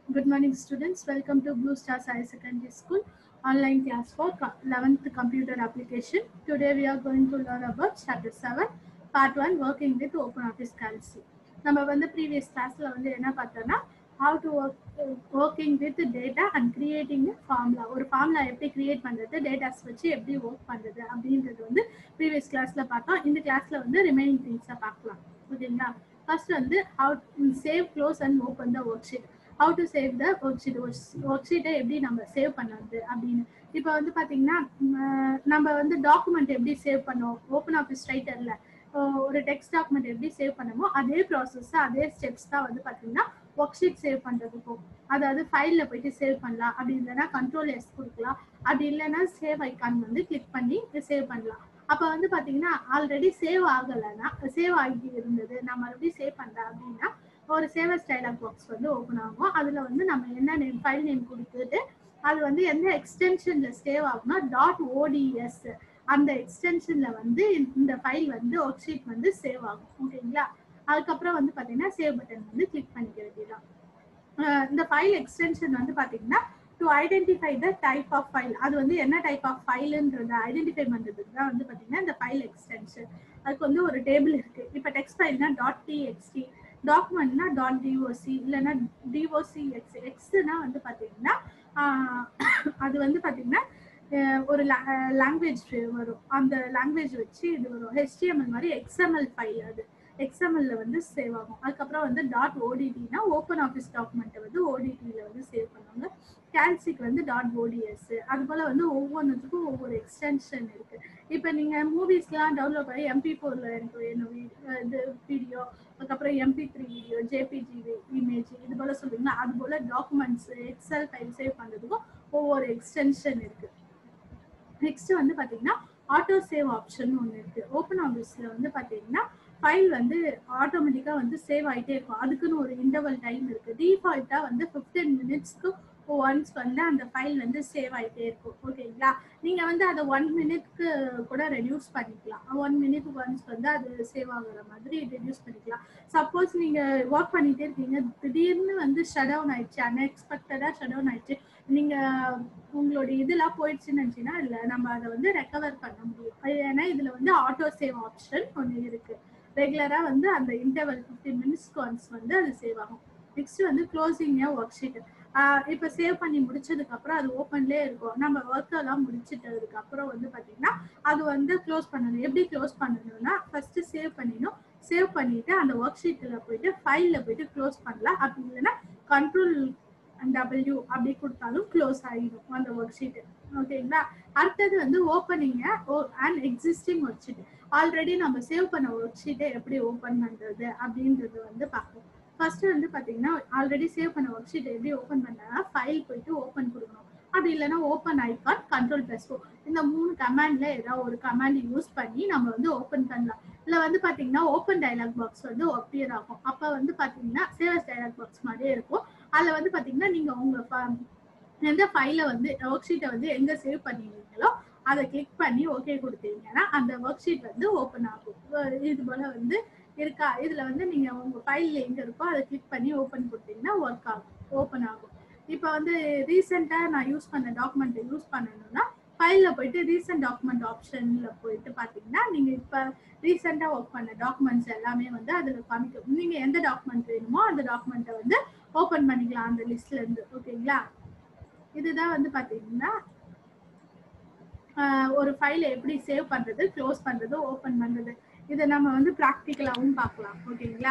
Good morning, students. Welcome to Blue Stars Higher Secondary School online class for co- 11th computer application. Today we are going to learn about chapter 7, part 1, working with OpenOffice Calc. நம்ம வந்து previous கிளாஸ்ல வந்து என்ன பார்த்தோம்னா how to work working with data and creating a formula ஒரு formula எப்படி create பண்றது datas வச்சு எப்படி ஒர்க் பண்றது அப்படின்றது வந்து ப்ரீவியஸ் கிளாஸ்ல பார்த்தோம் இந்த கிளாஸ்ல வந்து ரிமைனிங் திங்ஸை பார்க்கலாம் ஓகேங்களா ஃபர்ஸ்ட் வந்து how save close and open the worksheet how to save the worksheet work ஷீட்டை எப்படி நம்ம சேவ் பண்ணுறது அப்படின்னு இப்போ வந்து பார்த்தீங்கன்னா உம், நம்ம வந்து டாக்குமெண்ட் எப்படி சேவ் பண்ணோம் ஓப்பன் ஆஃபீஸ் ரைட்டரில் ஒரு டெக்ஸ்ட் டாக்குமெண்ட் எப்படி சேவ் பண்ணமோ அதே ப்ராசஸ் அதே ஸ்டெப்ஸ் தான் வந்து பார்த்தீங்கன்னா ஒர்க் ஷீட் சேவ் பண்ணுறதுக்கும் அதாவது ஃபைலில் போயிட்டு சேவ் பண்ணலாம் அப்படி இல்லைன்னா கண்ட்ரோல் எஸ் கொடுக்கலாம் அப்படி இல்லைன்னா சேவ் ஐக்கான் வந்து கிளிக் பண்ணி சேவ் பண்ணலாம் அப்போ வந்து பார்த்தீங்கன்னா ஆல்ரெடி சேவ் ஆகலைன்னா சேவ் ஆகி இருந்தது நான் மறுபடியும் சேவ் பண்ணுறேன் அப்படின்னா ஒரு சேவஸ் டைலாக் பாக்ஸ் வந்து ஓப்பன் ஆகும் அதில் வந்து நம்ம என்ன நேம் ஃபைல் நேம் கொடுத்துட்டு அது வந்து எந்த எக்ஸ்டென்ஷனில் சேவ் ஆகும்னா டாட் ஓடிஎஸ் அந்த எக்ஸ்டென்ஷனில் வந்து இந்த ஃபைல் வந்து ஒர்க் ஷீட் வந்து சேவ் ஆகும் ஓகேங்களா அதுக்கப்புறம் வந்து பார்த்தீங்கன்னா சேவ் பட்டன் வந்து கிளிக் பண்ணிக்க வேண்டியதான் அஹ் இந்த ஃபைல் எக்ஸ்டென்ஷன் வந்து பார்த்தீங்கன்னா to identify the type of file அது வந்து என்ன டைப் ஆஃப் ஃபைலுன்றத ஐடென்டிஃபை பண்ணுறதுக்கு தான் வந்து பார்த்தீங்கன்னா இந்த ஃபைல் எக்ஸ்டென்ஷன் அதுக்கு வந்து ஒரு டேபிள் இருக்கு இப்போ டெக்ஸ்ட் ஃபைல்னா டாட் டிஎக்ஸ்டி டாக்குமெண்ட்னா டாட் டிஓசி இல்லைன்னா டிஓசி எக்ஸ் எக்ஸ்னா வந்து பார்த்தீங்கன்னா ஆஹ், அது வந்து பார்த்தீங்கன்னா அஹ், ஒரு லாங்குவேஜ் வரும் அந்த லாங்குவேஜ் வச்சு இது வரும் ஹெச்டிஎம்எல் மாதிரி எக்ஸ்எம்எல் ஃபைல் அது எக்ஸ்எம்எல்ல வந்து சேவ் ஆகும் அதுக்கப்புறம் வந்து டாட் ஓடிடினா ஓப்பன் ஆஃபீஸ் டாக்குமெண்ட்டை வந்து ஓடிடியில் வந்து சேவ் பண்ணுவாங்க கேல்சிக்கு வந்து டாட் ஓடிஎஸ் அது போல வந்து ஒவ்வொன்றுத்துக்கும் ஒவ்வொரு எக்ஸ்டென்ஷன் இருக்கு இப்போ நீங்க மூவிஸ்லாம் டவுன்லோட் பண்ணி எம்பி ஃபோர்ல எனக்கு வேணும் வி- அஹ் இது வீடியோ அதுக்கப்புறம் MP three video JPG image இது போல சொல்றீங்களா அது போல டாக்குமெண்ட்ஸ் எக்ஸல் ஃபைல் சேவ் பண்றதுக்கும் ஒவ்வொரு எக்ஸ்டென்ஷன் இருக்கு நெக்ஸ்ட் வந்து பாத்தீங்கன்னா ஆட்டோ சேவ் ஆப்ஷன் ஒன்று இருக்கு ஓப்பன் ஆஃபீஸ்ல வந்து பாத்தீங்கன்னா ஃபைல் வந்து ஆட்டோமேட்டிக்கா வந்து சேவ் ஆயிட்டே இருக்கும் அதுக்குன்னு ஒரு இன்டர்வல் டைம் இருக்கு டிஃபால்ட்டா வந்து 15 மினிட்ஸ்க்கு ஒன்ஸ் வந்து அந்த ஃபைல் வந்து சேவ் ஆயிட்டே இருக்கும் ஓகேங்களா நீங்க வந்து அதை ஒன் மினிட்க்கு கூட ரெடியூஸ் பண்ணிக்கலாம் ஒன் மினிட் ஒன்ஸ் வந்து அது சேவ் ஆகுற மாதிரி ரெடியூஸ் பண்ணிக்கலாம் சப்போஸ் நீங்க ஒர்க் பண்ணிட்டே இருக்கீங்க திடீர்னு வந்து ஷட் டவுன் ஆயிடுச்சு அன்எக்ஸ்பெக்டடா ஷட் டவுன் ஆயிடுச்சு நீங்க உங்களுடைய இதெல்லாம் போயிடுச்சுன்னு நினைச்சீங்கன்னா இல்ல நம்ம அதை வந்து ரெக்கவர் பண்ண முடியும் அது ஏன்னா இதுல வந்து ஆட்டோ சேவ் ஆப்ஷன் ஒன்று இருக்கு ரெகுலரா வந்து அந்த இன்டர்வல் ஃபிஃப்டீன் மினிட்ஸ்க்கு ஒன்ஸ் வந்து அது சேவ் ஆகும் நெக்ஸ்ட் வந்து க்ளோசிங் ஒர்க் ஷீட் இப்போ சேவ் பண்ணி முடிச்சதுக்கு அப்புறம் அது ஓப்பன்லேயே இருக்கும் நம்ம ஒர்க் எல்லாம் முடிச்சிட்டதுக்கு அப்புறம் வந்து பாத்தீங்கன்னா அது வந்து க்ளோஸ் பண்ணணும் எப்படி க்ளோஸ் பண்ணணும்னா ஃபர்ஸ்ட் சேவ் பண்ணிடணும் சேவ் பண்ணிட்டு அந்த ஒர்க் ஷீட்டில் போயிட்டு ஃபைலில் போயிட்டு க்ளோஸ் பண்ணலாம் அப்படி இல்லைன்னா கண்ட்ரோல் டபிள்யூ அப்படி கொடுத்தாலும் க்ளோஸ் ஆகிடும் அந்த ஒர்க் ஷீட் ஓகேங்களா அடுத்தது வந்து ஓப்பனிங்க and existing worksheet already நம்ம சேவ் பண்ண ஒர்க் ஷீட்டை எப்படி ஓப்பன் பண்றது அப்படின்றது வந்து பார்ப்போம் ஃபர்ஸ்ட் வந்து பாத்தீங்கன்னா ஆல்ரெடி சேவ் பண்ண ஒர்க் ஷீட் எப்படி ஓப்பன் பண்ணா ஃபைல் போயிட்டு ஓப்பன் கொடுக்கணும் அப்படி இல்லைன்னா ஓப்பன் ஐகான் கண்ட்ரோல் ப்ளஸ் இந்த மூணு கமாண்ட்ல ஏதாவது ஒரு கமாண்ட் யூஸ் பண்ணி நம்ம வந்து ஓப்பன் பண்ணலாம் இதுல வந்து பாத்தீங்கன்னா ஓப்பன் டயலாக் பாக்ஸ் வந்து அப்பியர் ஆகும் அப்ப வந்து பாத்தீங்கன்னா சேவஸ் டயலாக் பாக்ஸ் மாதிரியே இருக்கும் அதுல வந்து பாத்தீங்கன்னா நீங்க உங்க fa- எந்த ஃபைலை வந்து ஒர்க் ஷீட்டை வந்து எங்க சேவ் பண்ணிருக்கீங்களோ அதை கிளிக் பண்ணி ஓகே கொடுத்தீங்கன்னா அந்த ஒர்க் ஷீட் வந்து ஓப்பன் ஆகும் அஹ் இது போல வந்து இருக்கா இதுல வந்து நீங்க உங்க ஃபைல்ல எங்க இருக்கோ அதை கிளிக் பண்ணி ஓப்பன் கொடுத்தீங்கன்னா ஒர்க் ஆகும் ஓப்பன் ஆகும் இப்போ வந்து ரீசெண்டா நான் யூஸ் பண்ண டாக்குமெண்ட் யூஸ் பண்ணணும்னா ஃபைல்ல போயிட்டு ரீசெண்ட் டாக்குமெண்ட் ஆப்ஷன்ல போயிட்டு பாத்தீங்கன்னா நீங்க இப்ப ரீசெண்டா ஒர்க் பண்ண டாக்குமெண்ட்ஸ் எல்லாமே வந்து அதுல காமிக்கும் நீங்க எந்த டாக்குமெண்ட் வேணுமோ அந்த டாக்குமெண்ட்டை வந்து ஓபன் பண்ணிக்கலாம் அந்த லிஸ்ட்ல இருந்து ஓகேங்களா இதுதான் வந்து பாத்தீங்கன்னா ஆஹ் ஒரு ஃபைலை எப்படி சேவ் பண்றது க்ளோஸ் பண்றது ஓபன் பண்றது இதை நம்ம வந்து ப்ராக்டிக்கலாவும் பார்க்கலாம் ஓகேங்களா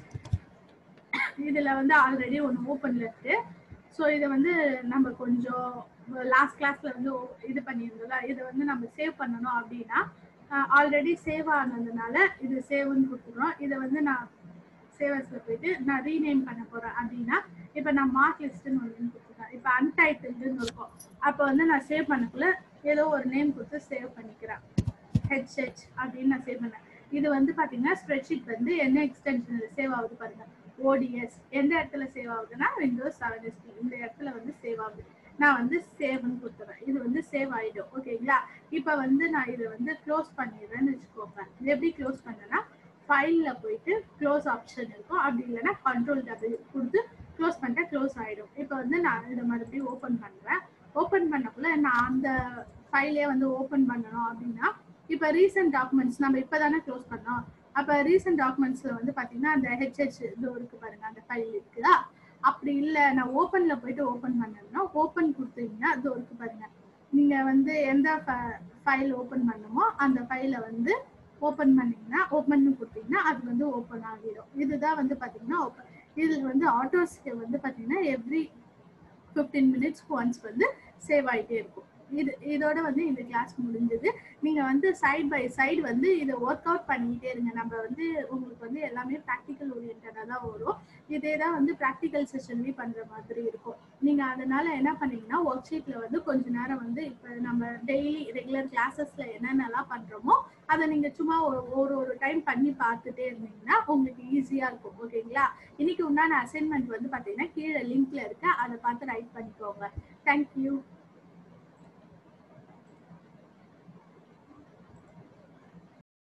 இதுல வந்து ஆல்ரெடி ஒன்று ஓப்பன்ல இருக்கு ஸோ இதை வந்து நம்ம கொஞ்சம் லாஸ்ட் கிளாஸ்ல வந்து o- இது பண்ணியிருந்தோம்ல இதை வந்து நம்ம சேவ் பண்ணணும் அப்படின்னா ஆல்ரெடி சேவ் ஆனதுனால இது சேவ்னு கொடுத்துக்கிறோம் இதை வந்து நான் சேவர்ஸ்ல போயிட்டு நான் ரீநேம் பண்ண போறேன் அப்படின்னா இப்போ நான் மார்க் லிஸ்ட்னு ஒன்று கொடுத்துருக்கேன் இப்போ அன்டைட்டில்டுன்னு இருக்கும் அப்போ வந்து நான் சேவ் பண்ணக்குள்ள ஏதோ ஒரு நேம் கொடுத்து சேவ் பண்ணிக்கிறேன் ஹெச்ஹெச் அப்படின்னு நான் சேவ் பண்ணேன் இது வந்து பாத்தீங்கன்னா ஸ்ப்ரெட்ஷீட் வந்து என்ன எக்ஸ்டென்ஷன்ல சேவ் ஆகுது பாருங்க ஓடிஎஸ் எந்த இடத்துல சேவ் ஆகுதுன்னா விண்டோஸ் செவன் எஸ்டி இந்த இடத்துல வந்து சேவ் ஆகுது நான் வந்து சேவ்னு கொடுத்துறேன் இது வந்து சேவ் ஆயிடும் ஓகேங்களா இப்போ வந்து நான் இதை வந்து க்ளோஸ் பண்ணிடுறேன்னு வச்சுக்கோங்க இது எப்படி க்ளோஸ் பண்ணேன்னா ஃபைலில் போயிட்டு க்ளோஸ் ஆப்ஷன் இருக்கும் அப்படி இல்லைன்னா கண்ட்ரோல் டபுள் கொடுத்து க்ளோஸ் பண்ணிட்டா க்ளோஸ் ஆயிடும் இப்போ வந்து நான் இதை மறுபடியும் ஓப்பன் பண்றேன் ஓப்பன் பண்ணக்குள்ள நான் அந்த ஃபைலே வந்து ஓப்பன் பண்ணணும் அப்படின்னா இப்போ ரீசன்ட் டாக்குமெண்ட்ஸ் நம்ம இப்போ தானே க்ளோஸ் பண்ணோம் அப்போ ரீசன்ட் டாக்குமெண்ட்ஸ்ல வந்து பார்த்தீங்கன்னா அந்த ஹெச்ஹெச் இது இருக்கு பாருங்க அந்த ஃபைல் இருக்குதா அப்படி இல்லை நான் ஓப்பன்ல போயிட்டு ஓப்பன் பண்ணணும்னா ஓப்பன் கொடுத்தீங்கன்னா அது இருக்கு பாருங்க நீங்க வந்து எந்த ஃபைல் ஓப்பன் பண்ணுமோ அந்த ஃபைலை வந்து ஓப்பன் பண்ணீங்கன்னா ஓப்பன் கொடுத்தீங்கன்னா அது வந்து ஓப்பன் ஆகிடும் இதுதான் வந்து பார்த்தீங்கன்னா ஓப்பன் இதில் வந்து ஆட்டோஸ்க்கு வந்து பார்த்தீங்கன்னா எவ்ரி ஃபிஃப்டீன் மினிட்ஸ்க்கு ஒன்ஸ் வந்து சேவ் ஆகிட்டே இருக்கும் இது இதோட வந்து இந்த கிளாஸ் முடிஞ்சது நீங்க வந்து சைட் பை சைடு வந்து இதை ஒர்க் அவுட் பண்ணிக்கிட்டே இருங்க நம்ம வந்து உங்களுக்கு வந்து எல்லாமே ப்ராக்டிக்கல் ஓரியன்டாக தான் வரும் இதே தான் வந்து ப்ராக்டிக்கல் செஷன்லேயும் பண்ற மாதிரி இருக்கும் நீங்க அதனால என்ன பண்ணீங்கன்னா ஒர்க் ஷீட்ல வந்து கொஞ்ச நேரம் வந்து இப்போ நம்ம டெய்லி ரெகுலர் கிளாஸஸ்ல என்னென்னலாம் பண்றோமோ அதை நீங்க சும்மா ஒரு ஒரு ஒரு டைம் பண்ணி பார்த்துட்டே இருந்தீங்கன்னா உங்களுக்கு ஈஸியா இருக்கும் ஓகேங்களா இன்னைக்கு உண்டான அசைன்மெண்ட் வந்து பாத்தீங்கன்னா கீழே லிங்க்ல இருக்கு அதை பார்த்து ரைட் பண்ணிக்கோங்க தேங்க்யூ